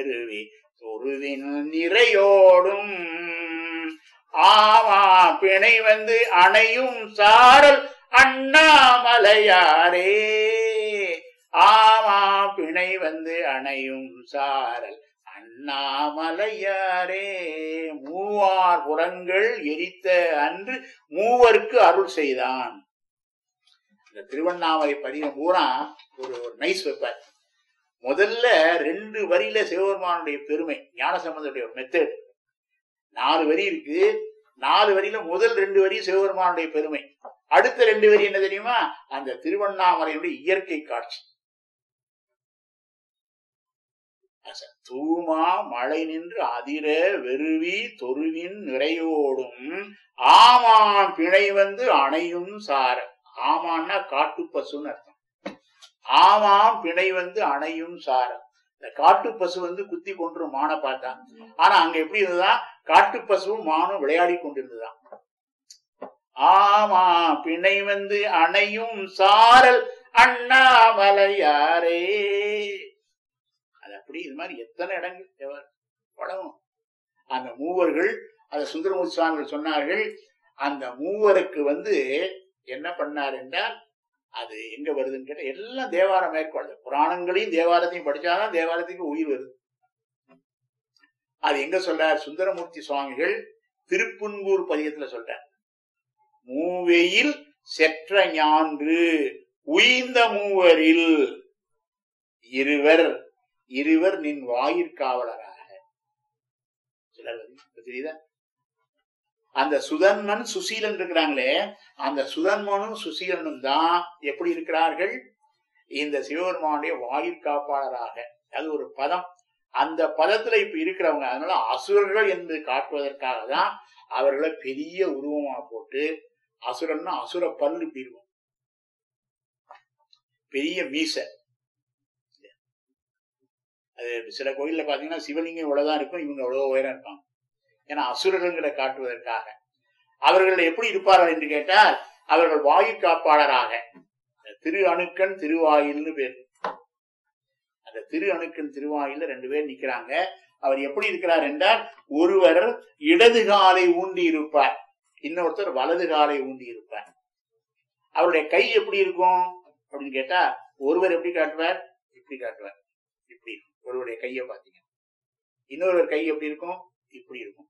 தொருவின் நிறையோடும் ஆமா பிணை வந்து அணையும் சாரல் அண்ணாமலையாரே ஆமா பிணை வந்து அணையும் சாரல் அண்ணாமலையாரே மூவார் புறங்கள் எரித்த அன்று மூவருக்கு அருள் செய்தான் இந்த திருவண்ணாமலை பதிகம் பூரா ஒரு ஒரு நைஸ் வைப்பார் முதல்ல ரெண்டு வரியில சிவபெருமானுடைய பெருமை ஞானசம்பந்தனுடைய ஒரு மெத்தட் நாலு வரி இருக்கு நாலு வரியில முதல் ரெண்டு வரி சிவபெருமானுடைய பெருமை அடுத்த ரெண்டு வரி என்ன தெரியுமா அந்த திருவண்ணாமலையுடைய இயற்கை காட்சி அச- தூமா மழை நின்று அதிர வெறுவி தொருவின் நிறையோடும் ஆமான் பிணை வந்து அணையும் சார ஆமான்னா காட்டு பசுன்னு அர்த்தம் ஆமாம் பிணை வந்து அணையும் சாரம் இந்த காட்டு பசு வந்து குத்தி கொன்று மானை பார்த்தா ஆனா அங்க எப்படி இருந்ததா காட்டு பசுவும் மானும் விளையாடி கொண்டிருந்ததாம் ஆமா பிணை வந்து அணையும் சாரல் அண்ணாமலையாரே அது அப்படி இது மாதிரி எத்தனை இடங்கள் எவர் படம் அந்த மூவர்கள் அந்த சுந்தரமூர்த்தி சுவாமிகள் சொன்னார்கள் அந்த மூவருக்கு வந்து என்ன பண்ணார் என்றால் அது எங்க வருதுன்னு கேட்டா எல்லாம் தேவாரம் மேற்கொள்ளுது புராணங்களையும் தேவாரத்தையும் படிச்சாதான் தேவாரத்துக்கு உயிர் வருது அது எங்க சொல்றார் சுந்தரமூர்த்தி சுவாமிகள் திருப்புன்கூர் பதியத்துல சொல்றார் மூவையில் செற்ற ஞான்று உயிர்ந்த மூவரில் இருவர் இருவர் நின் வாயிற்காவலராக சிலர் வந்து இப்ப தெரியுதா அந்த சுதன்மன் சுசீலன் இருக்கிறாங்களே அந்த சுதன்மனும் சுசீலனும் தான் எப்படி இருக்கிறார்கள் இந்த சிவபெருமானுடைய வாயிற் காப்பாளராக அது ஒரு பதம் அந்த பதத்துல இப்ப இருக்கிறவங்க அதனால அசுரர்கள் என்று காட்டுவதற்காக தான் அவர்களை பெரிய உருவமா போட்டு அசுரன்னா அசுர பல்லு இப்படி இருக்கும் பெரிய மீசை அது சில கோயில்ல பாத்தீங்கன்னா சிவலிங்கம் இவ்வளவுதான் இருக்கும் இவங்க எவ்வளவு உயரம் இருப்பாங்க ஏன்னா அசுரர்களை காட்டுவதற்காக அவர்கள் எப்படி இருப்பார்கள் என்று கேட்டால் அவர்கள் வாயு காப்பாளராக திரு அணுக்கன் திருவாயில்னு பேர் அந்த திரு அணுக்கன் திருவாயில்ல ரெண்டு பேர் நிக்கிறாங்க அவர் எப்படி இருக்கிறார் என்றால் ஒருவர் இடது காலை ஊண்டி இருப்பார் இன்னொருத்தர் வலது காலை ஊண்டி இருப்பார் அவருடைய கை எப்படி இருக்கும் அப்படின்னு கேட்டா ஒருவர் எப்படி காட்டுவார் இப்படி காட்டுவார் இப்படி இருக்கும். ஒருவருடைய கையை பாத்தீங்க இன்னொருவர் கை எப்படி இருக்கும் இப்படி இருக்கும்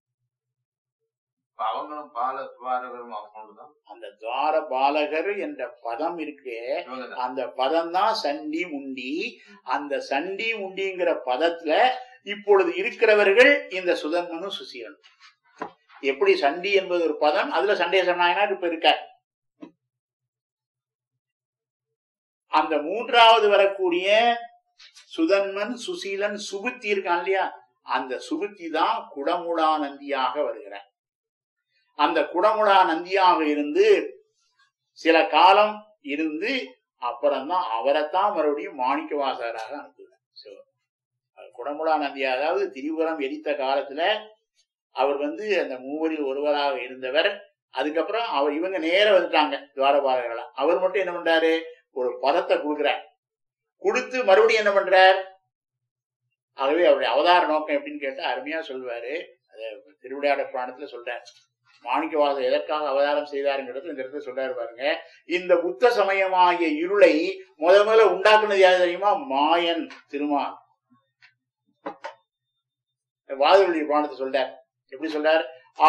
இப்ப அவங்களும் பால துவாரகரும் அவங்களும் அந்த துவார பாலகர் என்ற பதம் இருக்கே இவங்க தான் அந்த பதம் தான் சண்டி முண்டி அந்த சண்டி முண்டிங்கிற பதத்துல இப்பொழுது இருக்கிறவர்கள் இந்த சுதன்மனும் சுசீலனும் எப்படி சண்டி என்பது ஒரு பதம் அதுல சண்டேச நாயனார் இப்ப இருக்கார் அந்த மூன்றாவது வரக்கூடிய சுதன்மன் சுசீலன் சுபுத்தி இருக்கான் இல்லையா அந்த சுபுத்தி தான் குடமுடா நந்தியாக வருகிறார் அந்த குடமுடா நந்தியாக இருந்து சில காலம் இருந்து அப்புறம்தான் அவரைத்தான் மறுபடியும் மாணிக்க வாசகராக அனுப்புகிறார் சிவன் அது குடமுடா நந்தி அதாவது திரிபுரம் எரித்த காலத்துல அவர் வந்து அந்த மூவரில் ஒருவராக இருந்தவர் அதுக்கப்புறம் அவர் இவங்க நேர வந்துட்டாங்க துவாரபாலர்களா அவர் மட்டும் என்ன பண்றாரு ஒரு பதத்தை கொடுக்கிறார் கொடுத்து மறுபடியும் என்ன பண்றார் ஆகவே அவருடைய அவதார நோக்கம் எப்படின்னு கேட்டா அருமையா சொல்வாரு அதை திருவிளையாட புராணத்துல சொல்றார் மாணிக்கவாசர் எதற்காக அவதாரம் செய்தாருங்கிறது இந்த இடத்துல சொல்றாரு பாருங்க இந்த புத்த சமயமாகிய இருளை முத முதல்ல உண்டாக்குனது யாரு தெரியுமா மாயன் திருமான் வாதவழி புராணத்தை சொல்றார் எப்படி சொல்றார்